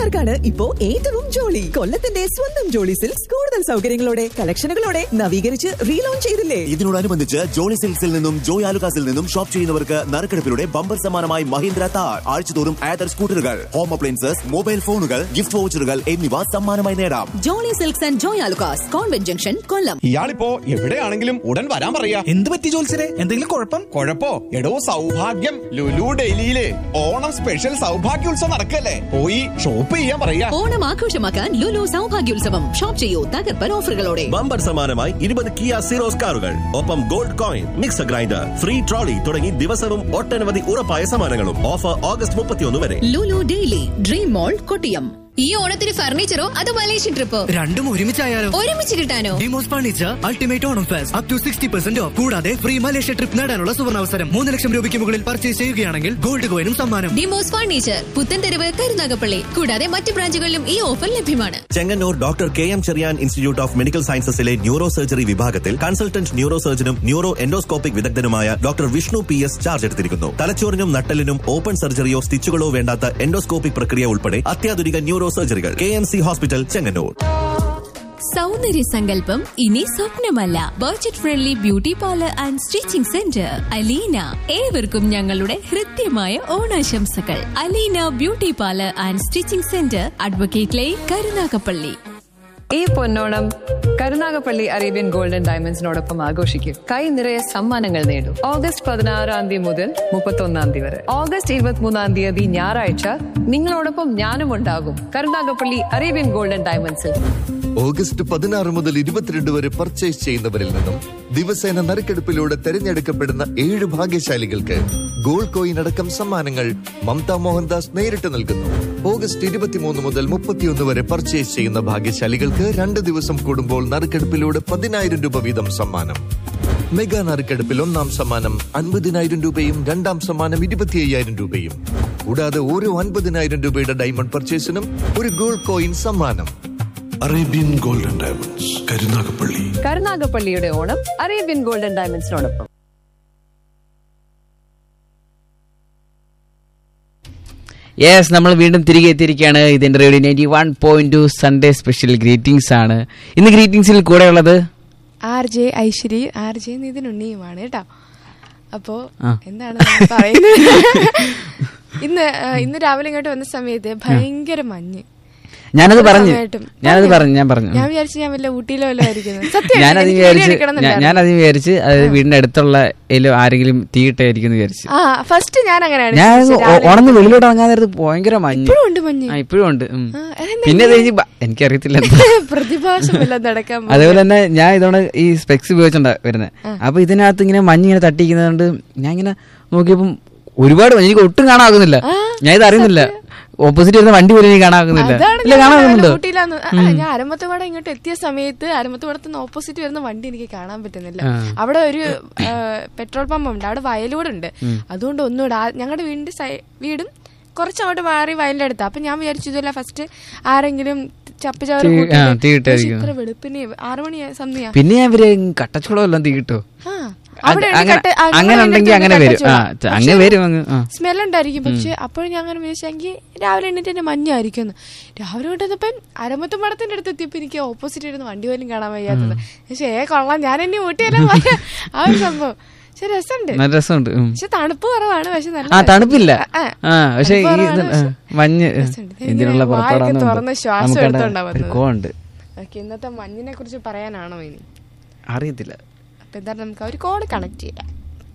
കൊല്ലംകാർക്കാണ് ഇപ്പോ ഏറ്റവും ജോളി കൊല്ലത്തിന്റെ സ്വന്തം ജോളി സിൽക്സ് കൂടുതൽ സൗകര്യങ്ങളോടെ കളക്ഷനുകളോടെ നവീകരിച്ച് റീലോഞ്ച് ചെയ്തില്ലേ ഇതിനോടനുബന്ധിച്ച് ജോളി സിൽക്സിൽ നിന്നും ജോയ് ആലുകാസിൽ നിന്നും ഷോപ്പ് ചെയ്യുന്നവർക്ക് നറുക്കെടുപ്പിലൂടെ ബമ്പർ സമ്മാനമായി മഹീന്ദ്ര താർ ആഴ്ചതോറും ആദർ സ്കൂട്ടറുകൾ ഹോം അപ്ലയൻസസ് മൊബൈൽ ഫോണുകൾ ഗിഫ്റ്റ് വൗച്ചറുകൾ എന്നിവ സമ്മാനമായി നേടാം Jolly silks and Joy Alukkas convent junction Kollam ഇയാളിപ്പോ എവിടെയാണെങ്കിലും ഉടൻ വരാൻ പറയാ എന്ത് പറ്റി ജോത്സരെ എന്തെങ്കിലും കുഴപ്പം കൊഴപ്പോ എടോ സൗഭാഗ്യം ലുലു ഡൽഹിയിലെ ഓണം സ്പെഷ്യൽ സൗഭാഗ്യോത്സവം നടക്കല്ലേ പോയി ഷോപ്പ് ചെയ്യാൻ പറയാ ഓണം ആഘോഷമാക്കാൻ ലുലു സൗഭാഗ്യോത്സവം ഷോപ്പ് ചെയ്യൂ തകർപ്പൻ ഓഫറുകളോടെ ബമ്പർ സമ്മാനമായി ഇരുപത് കിയ സീറോസ് കാറുകൾ ഒപ്പം gold coin mixer grinder free trolley തുടങ്ങി ദിവസവും ഒട്ടനവധി ഉറപ്പായ സമ്മാനങ്ങളും ഓഫർ ഓഗസ്റ്റ് മുപ്പത്തിയൊന്ന് വരെ Lulu daily dream mall Kottiyam ഈ ഓണത്തിന് ഫർണിച്ചറോ അതോ മലേഷ്യൻ ട്രിപ്പോ രണ്ടും ഒരുമിച്ചായാലോ ഒരുമിച്ച് കിട്ടാനോ Demos furniture ultimate Onam fest up to sixty percent off കൂടാതെ ഫ്രീ മലേഷ്യ ട്രിപ്പ് നേടാനുള്ള സുവർണാവസരം മൂന്ന് ലക്ഷം രൂപയ്ക്ക് മുകളിൽ പർച്ചേസ് ചെയ്യുകയാണെങ്കിൽ ഗോൾഡ് കോയിനും സമ്മാനം ഡിമോസ് ഫർണിച്ചർ പുത്തൻതെരുവ് കരുനാഗപ്പള്ളി കൂടാതെ മറ്റ് ബ്രാഞ്ചുകളിലും ഈ ഓഫർ ലഭ്യമാണ് Chengannur doctor K M Cherian institute of medical സയൻസസിലെ ന്യൂറോ സർജറി വിഭാഗത്തിൽ കൺസൾട്ടന്റ് ന്യൂറോ സർജനും ന്യൂറോ എൻഡോസ്കോപ്പിക് വിദഗ്ധനുമായ doctor Vishnu P S charge എടുത്തിരിക്കുന്നു തലച്ചോറിനും നട്ടലിനും ഓപ്പൺ സർജറിയോ സ്റ്റിച്ചുകളോ വേണ്ടാത്ത എൻഡോസ്കോപ്പിക് പ്രക്രിയ ഉൾപ്പെടെ അത്യാധുനിക ന്യൂറോ സർജറികൾ K M C hospital Chengannur സൗന്ദര്യ സങ്കല്പം ഇനി സ്വപ്നമല്ല budget friendly beauty parlour and stitching centre Aleena ഏവർക്കും ഞങ്ങളുടെ ഹൃദ്യമായ ഓണാശംസകൾ Aleena beauty parlour and stitching centre advocate line Karunagappally ഈ പൊന്നോണം കരുനാഗപ്പള്ളി അറേബ്യൻ ഗോൾഡൻ ഡയമണ്ട്സിനോടൊപ്പം ആഘോഷിക്കും കൈ നിറയെ സമ്മാനങ്ങൾ നേടൂ ഓഗസ്റ്റ് പതിനാറാം തീയതി മുതൽ മുപ്പത്തൊന്നാം തീയതി വരെ ഓഗസ്റ്റ് ഇരുപത്തിമൂന്നാം തീയതി ഞായറാഴ്ച നിങ്ങളോടൊപ്പം ഞാനും ഉണ്ടാകും കരുനാഗപ്പള്ളി അറേബ്യൻ ഗോൾഡൻ ഡയമണ്ട്സിൽ ഓഗസ്റ്റ് പതിനാറ് മുതൽ ഇരുപത്തിരണ്ട് വരെ പർച്ചേസ് ചെയ്യുന്നവരിൽ നിന്നും ദിവസേന നറുക്കെടുപ്പിലൂടെ തെരഞ്ഞെടുക്കപ്പെടുന്ന ഏഴ് ഭാഗ്യശാലികൾക്ക് ഗോൾഡ് കോയിൻ അടക്കം സമ്മാനങ്ങൾ മമത മോഹൻദാസ് നേരിട്ട് നൽകുന്നു ഓഗസ്റ്റ് ഇരുപത്തിമൂന്ന് മുതൽ മുപ്പത്തിയൊന്ന് വരെ പർച്ചേസ് ചെയ്യുന്ന ഭാഗ്യശാലികൾക്ക് രണ്ട് ദിവസം കൂടുമ്പോൾ നറുക്കെടുപ്പിലൂടെ പതിനായിരം രൂപ വീതം സമ്മാനം മെഗാ നറുക്കെടുപ്പിൽ ഒന്നാം സമ്മാനം അൻപതിനായിരം രൂപയും രണ്ടാം സമ്മാനം ഇരുപത്തി അയ്യായിരം രൂപയും കൂടാതെ ഓരോ അൻപതിനായിരം രൂപയുടെ ഡയമണ്ട് പർച്ചേസിനും ഒരു ഗോൾഡ് കോയിൻ സമ്മാനം അറേബ്യൻ ഗോൾഡൻ ഡയമണ്ട്സ് കരുനാഗപ്പള്ളി കരുനാഗപ്പള്ളിയുടെ ഓണം അറേബ്യൻ ഗോൾഡൻ ഡയമണ്ട്സിനോടൊപ്പം യെസ് നമ്മൾ വീണ്ടും തിരികെ എത്തിയിരിക്കുകയാണ് ഇതിന്റെ radio ninety one point two Sunday special greetings ആണ് ഇന്ന് ഗ്രീറ്റിംഗ്സിൽ കൂടെ ഉള്ളത് R J Aishwari R J Nithin ഉണ്ണിയുമാണ് കേട്ടോ അപ്പോ ആ. എന്താണ് നമ്മൾ പറയുന്നത് ഇന്ന് ആ, ഇന്ന് രാവിലെ ഇങ്ങോട്ട് വന്ന സമയത്ത് ഭയങ്കര മഞ്ഞ് ഞാനത് ഒരു പറഞ്ഞു സമയമായിട്ടും. ഞാനത് പറഞ്ഞു ഞാൻ പറഞ്ഞു ഞാൻ വിചാരിച്ചു ഞാൻ വല്ല ഊട്ടിയിലോ വല്ല ആയിരിക്കുന്നത് സത്യം ഞാനത് വിചാരിച്ച് ഞാൻ- ഞാനത് വിചാരിച്ച് അത് വീടിന്റെ അടുത്തുള്ള ഏലോ ആരെങ്കിലും തീയിട്ടായിരിക്കും എന്ന് വിചാരിച്ചു ആ ഫസ്റ്റ് ഞാൻ അങ്ങനെയാണ് ഞാൻ വിചാരിച്ചത്. രാവിലെ ഉണന്ന് വെളിയിലോട്ട് ഇറങ്ങാൻ നേരത്ത് ഭയങ്കര മഞ്ഞ് ഇപ്പോഴും ഉണ്ട് മഞ്ഞ് ആ ഇപ്പോഴും ഉണ്ട് ഉം. ആ, അതെന്താ പിന്നെ അത് ഇങ്ങനെ? കഴിഞ്ഞ് ബ- എനിക്കറിയത്തില്ല എന്താ. പ്രതിഭാസം വല്ലതും നടക്കാൻ പോകുന്നു. അതേപോലെ തന്നെ ഞാൻ ഇതോടെ ഈ സ്പെക്സ് ഉപയോഗിച്ചോണ്ടാ വരുന്നത് അപ്പൊ ഇതിനകത്ത് ഇങ്ങനെ മഞ്ഞ് ഇങ്ങനെ തട്ടിക്കുന്നതുകൊണ്ട് ഞാൻ ഇങ്ങനെ നോക്കിയപ്പം ഒരുപാട് മഞ്ഞ് എനിക്ക് ഒട്ടും കാണാകുന്നില്ല ഞാൻ ഇത് അറിയുന്നില്ല ഓപ്പോസിറ്റ് വരുന്ന വണ്ടി പോലും എനിക്ക് കാണാകുന്നില്ല അതാണ് ഇല്ല ഞാൻ കാണാകുന്നുണ്ടോ രാവിലെ ഊട്ടിയിലാന്ന് ആ, അല്ല, ഞാൻ അരമത്തുപാട ഇങ്ങോട്ട് എത്തിയ സമയത്ത് അരമത്തുപാടത്ത് നിന്ന് ഓപ്പോസിറ്റ് വരുന്ന വണ്ടി എനിക്ക് കാണാൻ പറ്റുന്നില്ല ആ. അവിടെ ഒരു ആ, പെട്രോൾ പമ്പ് ഉണ്ട് അവിടെ വയലൂടുണ്ട് അതുകൊണ്ട് ഒന്നുകൂടെ ആ- ഞങ്ങളുടെ വീടിന്റെ സൈ- വീടും കുറച്ചങ്ങോട്ട് മാറി വയലിന്റെ അടുത്ത് അപ്പൊ ഞാൻ വിചാരിച്ചു ഇതല്ല ഫസ്റ്റ് ആരെങ്കിലും ചപ്പ് ചവറ് തീ- കൂട്ടിയിട്ട് ആ, പക്ഷേ തീയിട്ടായിരിക്കും. ഇത്ര വെളുപ്പിന് ആറു മണി സമയ പിന്നെ ഞാൻ ഇവര് കട്ടച്ചോളം എല്ലാം തീട്ടോ അവിടെ അത് ഉണ്ട് അങ്ങനെ- കട്ട- അങ്ങനെ അങ്ങനെ ഉണ്ടെങ്കിൽ ഉണ്ട് അങ്ങനെ വരും. കട്ടച്ചോള. ആ, ച- അങ്ങനെ പക്ഷേ വരും അങ്ങ്. ആ. സ്മെൽ ഉണ്ടായിരിക്കും പക്ഷെ അപ്പോഴും ഞാൻ അങ്ങനെ വിചാരിച്ചെങ്കിൽ രാവിലെ എണീറ്റ് തന്നെ മഞ്ഞായിരിക്കും രാവിലെ കൊണ്ടുവന്നപ്പം അരമത്തും പടത്തിന്റെ അടുത്ത് എത്തിയപ്പോ എനിക്ക് ഓപ്പോസിറ്റ് ഇരുന്ന് വണ്ടി പോലും കാണാൻ വയ്യാത്തത് പക്ഷേ ഏ കൊള്ളാം ഞാൻ എന്നെ ഊട്ടിയെല്ലാം പോയ ആ ഒരു സംഭവം പക്ഷെ രസമുണ്ട് നല്ല രസമുണ്ട് ഉം. പക്ഷെ തണുപ്പ് കുറവാണ് പക്ഷെ നല്ല ആ തണുപ്പില്ല ആ, ആ പക്ഷെ ഈ തണുപ്പ് ഇത് കുറവാണ്, പക്ഷെ മഞ്ഞ് രസമുണ്ട്. ഇതിങ്ങനെ ഇതിനുള്ള വായൊക്കെ പുറപ്പാടാന്ന് തുറന്ന് ശ്വാസം നമുക്കവിടെ എടുത്തോണ്ടാ ഒരു വന്നത്. കോണ്ട് ഓക്കെ ഇന്നത്തെ മഞ്ഞിനെ കുറിച്ച് പറയാനാണോ ഇനി അറിയത്തില്ല അപ്പൊ എന്താ നമുക്ക് ആ ഒരു കോഡ് കണക്ട് ചെയ്യാം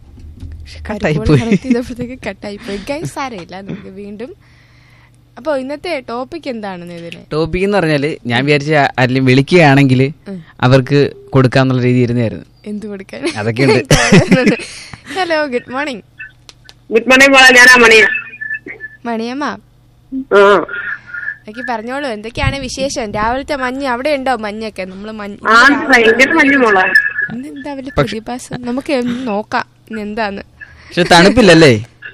കട്ടായി കോഡ് പോയി. കണക്ട് ചെയ്തപ്പോഴത്തേക്ക് കട്ടായി പോയി ഗൈസ് സാരമില്ല നമുക്ക് വീണ്ടും അപ്പൊ ഇന്നത്തെ ടോപ്പിക് എന്താണെന്ന് ഇതിന് ടോപ്പിക് എന്ന് പറഞ്ഞാല് ഞാൻ വിചാരിച്ച ആരെങ്കിലും വിളിക്കുകയാണെങ്കിൽ അവർക്ക് കൊടുക്കാന്നുള്ള രീതി ഇരുന്നായിരുന്നു എന്ത് കൊടുക്കാൻ അതൊക്കെയുണ്ട്. Hello good morning good morning മോളെ ഞാനാ മണിയ മണിയമ്മ എനിക്ക് പറഞ്ഞോളൂ എന്തൊക്കെയാണ് വിശേഷം രാവിലത്തെ മഞ്ഞ് അവിടെ ഉണ്ടോ മഞ്ഞൊക്കെ നമ്മള് മഞ്ഞ് ആ ഭയങ്കര മഞ്ഞ് മോളെ ഇന്ന് എന്താ വലിയ പ്രതിഭാസം നമുക്ക് ഒന്ന് നോക്കാം ഇന്ന് എന്താന്ന് പക്ഷെ തണുപ്പില്ലല്ലേ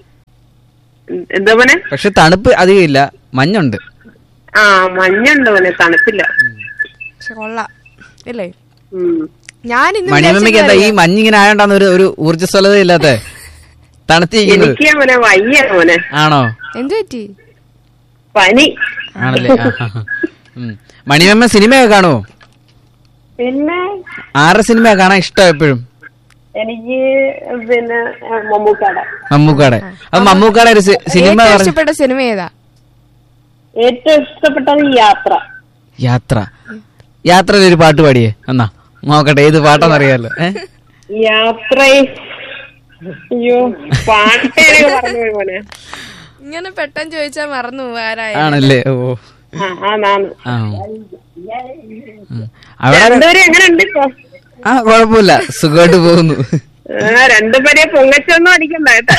എന്താ മോനെ പക്ഷെ തണുപ്പ് അധികം ഇല്ല മഞ്ഞുണ്ട് ആ മഞ്ഞുണ്ട് മോനെ തണുപ്പില്ല പക്ഷെ കൊള്ളാം അല്ലേ ഉം. ഞാൻ ഇന്ന് മണിയമ്മയ്ക്ക് എന്താ ഈ മഞ്ഞിങ്ങനെ ആയോണ്ടാന്ന് ഒരു ഒരു ഊർജ്ജസ്വലത ഇല്ലാത്ത തണുത്തിരിക്കുന്നത് എനിക്ക് മോനെ വയ്യ മോനെ ആണോ എന്ത് പറ്റി പനി ആണല്ലേ ആ, ആ, ആ. ഉം. മണിയമ്മ സിനിമയൊക്കെ കാണുമോ പിന്നെ ആരുടെ സിനിമ കാണാൻ ഇഷ്ടം എപ്പോഴും എനിക്ക് പിന്നെ ആ, മമ്മൂക്കാടെ മമ്മൂക്കാടെ അപ്പൊ മമ്മൂക്കാടെ ഒരു സി- സിനിമ ഏറ്റവും പറഞ്ഞ ഇഷ്ടപ്പെട്ട സിനിമ ഏതാ ഏറ്റവും ഇഷ്ടപ്പെട്ടത് യാത്ര യാത്ര യാത്രയിൽ ഒരു പാട്ട് പാടിയേ എന്നാ നോക്കട്ടെ ഏത് പാട്ടാന്നറിയാലോ ഏ യാത്ര അയ്യോ പാട്ട് എനിക്ക് പറഞ്ഞു പോയി മോനെ ഇങ്ങനെ പെട്ടെന്ന് ചോദിച്ചാൽ മറന്നു പോകും ആരായാലും ആണല്ലേ ഓ ആ ആന്നാന്ന് ആ ഉം. അവിടെ രണ്ടുപേരും എങ്ങനെയുണ്ട് ഇപ്പൊ ആ കുഴപ്പമില്ല സുഖമായിട്ട് പോകുന്നു ആ രണ്ടുപേരെ പൊങ്ങച്ചൊന്നും അടിക്കണ്ട കേട്ടാ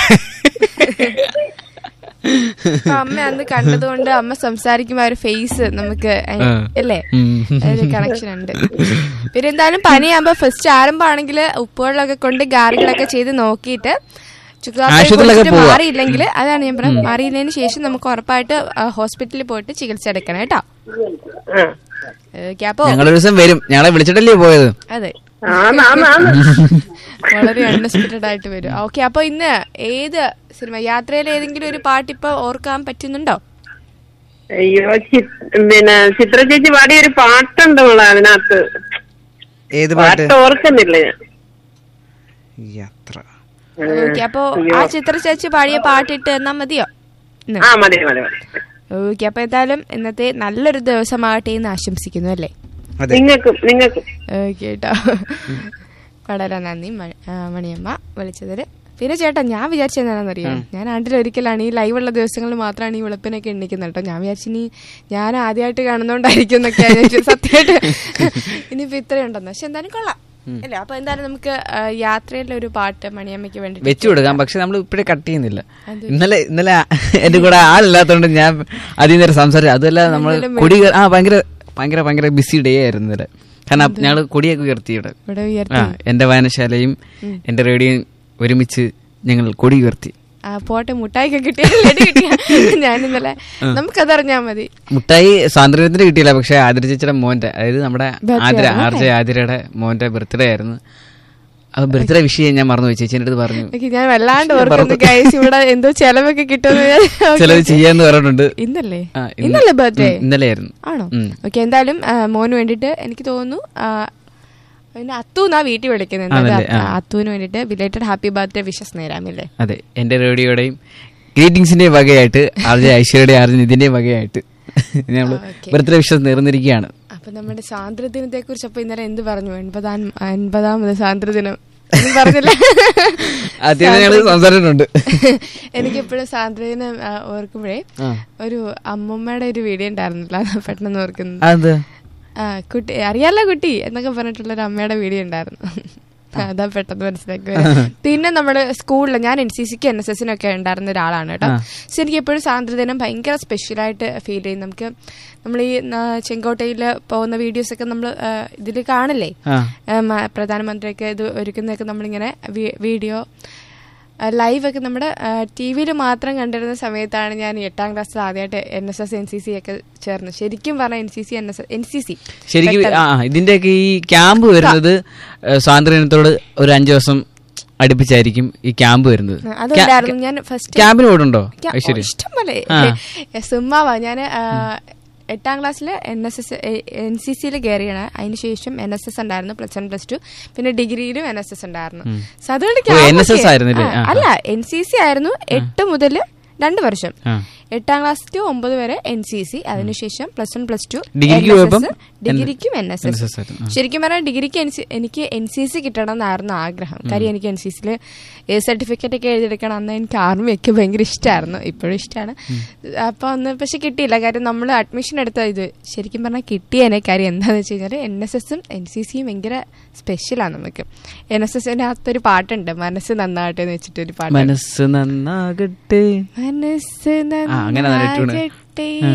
അപ്പൊ അമ്മ അന്ന് കണ്ടതുകൊണ്ട് അമ്മ സംസാരിക്കുമ്പോ ആ ഒരു ഫേസ് നമുക്ക് അയ്- ആ. അല്ലേ ഉം. ഒരു കണക്ഷൻ ഉണ്ട് പിന്നെ എന്തായാലും പനിയാകുമ്പോ ഫസ്റ്റ് ആരംഭമാണെങ്കിൽ ഉപ്പുവെള്ളമൊക്കെ കൊണ്ട് ഗാർഗിളൊക്കെ ചെയ്ത് നോക്കിയിട്ട് ചുക്കാപ്പി ആശുപത്രിയിലൊക്കെ കുടിച്ചിട്ട് പോവാ. മാറിയില്ലെങ്കിൽ അതാണ് ഞാൻ പറയാം മാറിയില്ലതിന് ശേഷം നമുക്ക് ഉറപ്പായിട്ട് ആ, ഹോസ്പിറ്റലിൽ പോയിട്ട് ചികിത്സ എടുക്കണം കേട്ടോ ഓക്കെ അപ്പൊ ഞങ്ങളൊരു ദിവസം വരും ഞങ്ങളെ വിളിച്ചിട്ടല്ലേ പോയത് അതെ ആന്നാന്നാന്ന് വളരെ അൺഎക്സ്പെക്ടഡ് ആയിട്ട് വരും ഓക്കെ അപ്പൊ ഇന്ന് ഏത് സിനിമ യാത്രയിൽ ഏതെങ്കിലും ഒരു പാട്ട് ഇപ്പൊ ഓർക്കാൻ പറ്റുന്നുണ്ടോ അയ്യോ ചി- പിന്നെ ചിത്ര ചേച്ചി പാടിയ ഒരു പാട്ടുണ്ട് മോളെ അതിനകത്ത് ഏത് പാട്ട് ഓർക്കുന്നില്ല ഞാൻ യാത്ര ഓക്കെ അപ്പൊ ആ ചിത്ര ചേച്ചി പാടിയ പാട്ടിട്ട് എന്നാ മതിയോ ഇന്ന്? ആ മതി മതി മതി ഓക്കെ അപ്പൊ എന്തായാലും ഇന്നത്തെ നല്ലൊരു ദിവസമാകട്ടെ എന്ന് ആശംസിക്കുന്നു അല്ലേ നിങ്ങൾക്കും നിങ്ങൾക്കും ഓക്കെ കേട്ടോ വളരെ നന്ദി മ- ആ, മണിയമ്മ വിളിച്ചതില് പിന്നെ ചേട്ടാ ഞാൻ വിചാരിച്ചെന്താണെന്നറിയോ ഞാൻ ആണ്ടിൽ ഒരിക്കലാണ് ഈ ലൈവുള്ള ദിവസങ്ങളിൽ മാത്രമാണ് ഈ വെളുപ്പിനൊക്കെ എണ്ണിക്കുന്നത് കേട്ടോ ഞാൻ വിചാരിച്ചു ഇനി ഞാൻ ആദ്യമായിട്ട് കാണുന്നോണ്ടായിരിക്കും എന്നൊക്കെ സത്യമായിട്ട് ഇനിയിപ്പോ ഇത്രയുണ്ടെന്ന് പക്ഷെ എന്തായാലും കൊള്ളാം അല്ലേ അപ്പൊ എന്തായാലും നമുക്ക് ആ, യാത്രയിലെ ഒരു പാട്ട് മണിയമ്മയ്ക്ക് വേണ്ടി വെച്ചു കൊടുക്കാം പക്ഷെ നമ്മൾ ഇപ്പഴേ കട്ട് ചെയ്യുന്നില്ല ഇന്നലെ ഇന്നലെ എന്റെ കൂടെ ആളില്ലാത്തതുകൊണ്ട് ഞാൻ അധികം നേരം സംസാരിച്ചു അതുമല്ല നമ്മൾ ഇന്നലെ കൊടി കയറി- ആ ഭയങ്കര ഭയങ്കര ഭയങ്കര ബിസി ഡേ ആയിരുന്നു ഇന്നലെ കാരണം ഞങ്ങൾ കൊടിയൊക്കെ ഉയർത്തി ഇവിടെ ഇവിടെ ആ ഉയർത്തി എന്റെ വായനശാലയും എന്റെ റേഡിയോയും ഒരുമിച്ച് ഞങ്ങൾ കൊടി ഉയർത്തി ആ പോട്ടെ മുട്ടായിക്ക് കിട്ടിയ ലഡു കിട്ടിയ ഞാൻ ഇന്നലെ നമുക്കതറിഞ്ഞാ മതി മുട്ടായി സ്വാതന്ത്ര്യത്തിന് കിട്ടിയില്ല പക്ഷെ ആതിര ചേച്ചിയുടെ മോന്റെ അതായത് നമ്മുടെ Birthday ആതിര ആയിരുന്നു ആർ ജെ ആതിരയുടെ മോന്റെ ബർത്ത്ഡേ ആയിരുന്നു അത് ബർത്ത്ഡേ വിഷയം ഞാൻ മറന്നുപോയി ചേച്ചിന്റെ അടുത്ത് പറഞ്ഞു ഓക്കേ, ഞാൻ വല്ലാണ്ട് ഓർക്കുന്നു ഗൈസ് ഇവിടെ എന്തോ ചെലവൊക്കെ കിട്ടുമെന്ന് ഞാൻ- ഓക്കേ, ചിലത് ഓക്കേ. ചെയ്യാന്ന് പറഞ്ഞിട്ടുണ്ട് ഇന്നല്ലേ ആ, ഇന്ന്- ഇന്നല്ലേ ബർത്ത്ഡേ ഉം, ഇന്നലെയായിരുന്നു ആണോ ഉം. ഓക്കെ എന്തായാലും ആ, മോന് വേണ്ടിട്ട് എനിക്ക് തോന്നുന്നു ആ, പിന്നെ അത്തു എന്നാ വീട്ടിൽ വിളിക്കുന്നത് ആണല്ലേ, എന്തായാലും ആ. അത്തുവിന് വേണ്ടിട്ട് ബിലേറ്റഡ് ഹാപ്പി ബർത്ത്ഡേ വിഷസ് നേരാമില്ലേ അതെ എന്റെ റേഡിയോയുടെയും ഗ്രീറ്റിംഗ്സിന്റെയും വകയായിട്ട് ആർ ജെ ഐശ്വര്യയുടെ ആർ ജെ നിതിന്റെയും വകയായിട്ട് ഞങ്ങൾ ഓക്കേ. ബർത്ത്ഡേ വിഷസ് നേർന്നിരിക്കുകയാണ് അപ്പൊ നമ്മുടെ സ്വാതന്ത്ര്യദിനത്തെ കുറിച്ച് അപ്പൊ ഇന്നലെ എന്ത് പറഞ്ഞു എൺപതാം എൺപതാമത് സ്വാതന്ത്ര്യദിനം ഒന്നും പറഞ്ഞില്ല ആദ്യം ഞങ്ങൾ സംസാരിച്ചിട്ടുണ്ട് എനിക്കെപ്പോഴും സ്വാതന്ത്ര്യദിനം ആ, ഓർക്കുമ്പോഴേ ആ. ഒരു അമ്മമ്മയുടെ ഒരു വീഡിയോ ഉണ്ടായിരുന്നില്ല അതാ പെട്ടെന്ന് ഓർക്കുന്നത് അത് ആ കുട്ടി അറിയാലോ കുട്ടി എന്നൊക്കെ പറഞ്ഞിട്ടുള്ള ഒരു അമ്മയുടെ വീഡിയോ ഉണ്ടായിരുന്നു അതാ പെട്ടെന്ന് മനസ്സിലാക്കി വരാം. പിന്നെ നമ്മുടെ സ്കൂളിൽ ഞാൻ എൻ സി സിക്ക് എൻ എസ് എസിനൊക്കെ ഉണ്ടായിരുന്ന ഒരാളാണ് കേട്ടോ പക്ഷെ എനിക്ക് എപ്പോഴും സ്വാതന്ത്ര്യദിനം ഭയങ്കര സ്പെഷ്യലായിട്ട് ഫീൽ ചെയ്യും നമുക്ക് നമ്മൾ ഈ ചെങ്കോട്ടയിൽ പോകുന്ന വീഡിയോസ് ഒക്കെ നമ്മൾ ഇതിൽ കാണില്ലേ ആ. ആ, മ- പ്രധാനമന്ത്രിയൊക്കെ ഇത് ഒരുക്കുന്നതൊക്കെ നമ്മളിങ്ങനെ വി- വീഡിയോ ലൈവ് ഒക്കെ നമ്മുടെ ടി വിയിൽ മാത്രം കണ്ടിരുന്ന സമയത്താണ് ഞാൻ ഈ എട്ടാം ക്ലാസ്സിൽ ആദ്യമായിട്ട് N S S N C C ഒക്കെ ചേർന്ന് ശരിക്കും പറഞ്ഞ N C C N S N C C ശരിക്കും ആ ഇതിന്റെയൊക്കെ ഈ ക്യാമ്പ് വരുന്നത് ഏഹ്, സ്വാതന്ത്ര്യദിനത്തോട് ഒരു അഞ്ചു ദിവസം അടുപ്പിച്ചായിരിക്കും ഈ ക്യാമ്പ് വരുന്നത് അതുണ്ടായിരുന്നു ഞാൻ ഫസ്റ്റ് ക്യാമ്പിന് പോയിട്ടുണ്ടോ ഐശ്വര്യ ഇഷ്ടം പോലെ ആ. സുമ്മാവാ ഞാൻ എട്ടാം ക്ലാസ്സിൽ N S S N C സിയിൽ കയറിയാണ് അതിനുശേഷം എൻ എസ് എസ് ഉണ്ടായിരുന്നു പ്ലസ് വൺ പ്ലസ് ടു പിന്നെ ഡിഗ്രിയിലും എൻ എസ് എസ് ഉണ്ടായിരുന്നു ഉം. So അതുകൊണ്ട് ഓ, camp NSS ഒക്കെ- ആയിരുന്നില്ലേ? ആ, ആ, ആ. അല്ല എൻ സി സി ആയിരുന്നു എട്ട് മുതൽ രണ്ട് വർഷം ആ. എട്ടാം ക്ലാസ് ടു ഒമ്പത് വരെ എൻ സി സി അതിനുശേഷം പ്ലസ് വൺ പ്ലസ് ടു ഡിഗ്രിക്ക് പോയപ്പം ഡിഗ്രിക്കും എൻ എസ് NSS എസ് ആയിരുന്നു. ആ. ശരിക്കും പറഞ്ഞാൽ ഡിഗ്രിക്ക് NC എനിക്ക് എൻ സി സി കിട്ടണം എന്നായിരുന്നു ആഗ്രഹം കാര്യം എനിക്ക് എൻ സി സിയിൽ എ സർട്ടിഫിക്കറ്റ് ഒക്കെ എഴുതിയെടുക്കണം അന്ന് എനിക്ക് ആർമിയൊക്കെ ഭയങ്കര ഇഷ്ടമായിരുന്നു ഇപ്പോഴും ഇഷ്ടമാണ് അപ്പോൾ അന്ന് പക്ഷെ കിട്ടിയില്ല കാര്യം നമ്മൾ അഡ്മിഷൻ എടുത്ത ഇത് ശരിക്കും പറഞ്ഞാൽ കിട്ടിയേനെ കാര്യം എന്താണെന്ന് വെച്ച് കഴിഞ്ഞാൽ എൻ എസ് എസും എൻ സി സിയും ഭയങ്കര സ്പെഷ്യലാണ് നമുക്ക് എൻ എസ് എസിൻ്റെ അകത്തൊരു പാട്ടുണ്ട് മനസ്സ് നന്നാകട്ടെ എന്ന് വെച്ചിട്ടൊരു പാട്ട് മനസ്സ് നന്നാകട്ടെ മനസ്സ് ആ, അങ്ങനെ നല്ല tune. നന്നാകട്ടെ